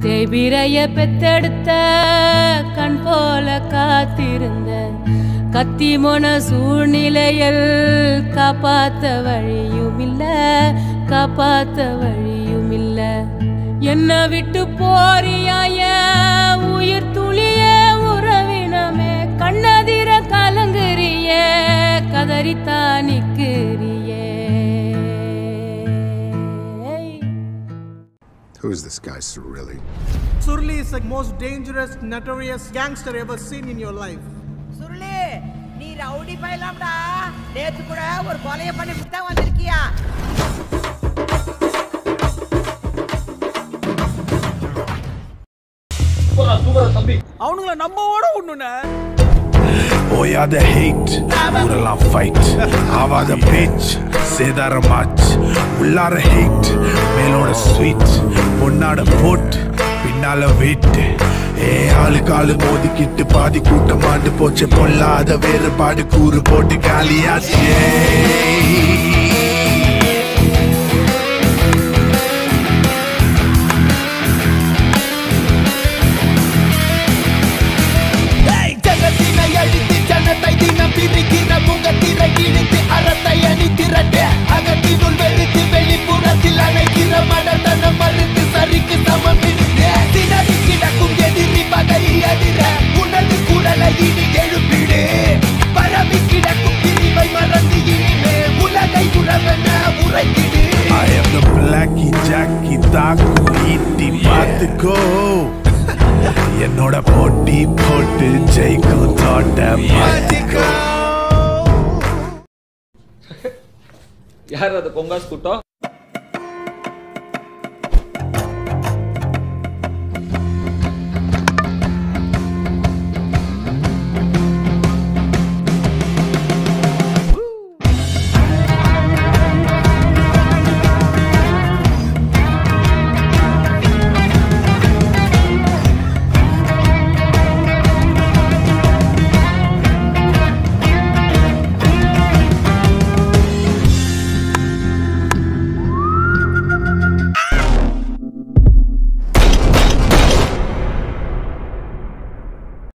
தேய்பிரைய பெத்தெடுத்த கண் போல காத்திருந்த கத்தி மொன சூழ்நிலையில் காப்பாத்த வழியும் இல்ல காப்பாத்த வழியும் இல்ல என்ன விட்டு போறியாய உயிர் துளிய உறவினமே கண்ணதிர கலங்குறிய கதறித்தா நிக்கிறியே Who's this guy, Cirilli? Surli is the most dangerous, notorious gangster ever seen in your life. Suruli நீ ரவுடி பயிலாம்டா நேத்து கூட ஒரு கொலைய பண்ணி தான் வந்திருக்கியா அவனுங்கள நம்ம ஓட ஒண்ணுண்ணே ஓயாத ஹேட் ஊரெல்லாம் ஃபைட் ஆவாத பேச் சேதார மாச் உள்ளார ஹேட் மேலோட ஸ்வீட் பொன்னாட போட் பின்னால வெயிட் ஏ ஆளுக்கு ஆளு மோதிக்கிட்டு பாதி கூட்டம் ஆண்டு போச்சு பொல்லாத வேறுபாடு கூறு போட்டு காலியாச்சே ஜகத்தினை அழித்து ஜனத்தை தினம் பிரிக்கிற முகத்திரை கிழித்து அறத்தை அணி திரட்ட அகத்தினுள் வெறுத்து வெளிப்புறத்தில் அணைக்கிற மடத்தனம் மறுத்து சரிக்கு சமம் பிடித்து திணறி கிடக்கும் எதிரி பகை அதிர உனது குரலை இனி எழுப்பிடு பரவி கிடக்கும் பிரிவை மறந்து இனிமே உலகை உறவென உரைத்திடு I am the blacky jacky தாக்கு ஈட்டி பார்த்துக்கோ என்னோட போட்டி போட்டு ஜெயிக்கும் தோட்ட மாத்திக்கோ யார் அது கொங்காஸ் கூட்டம்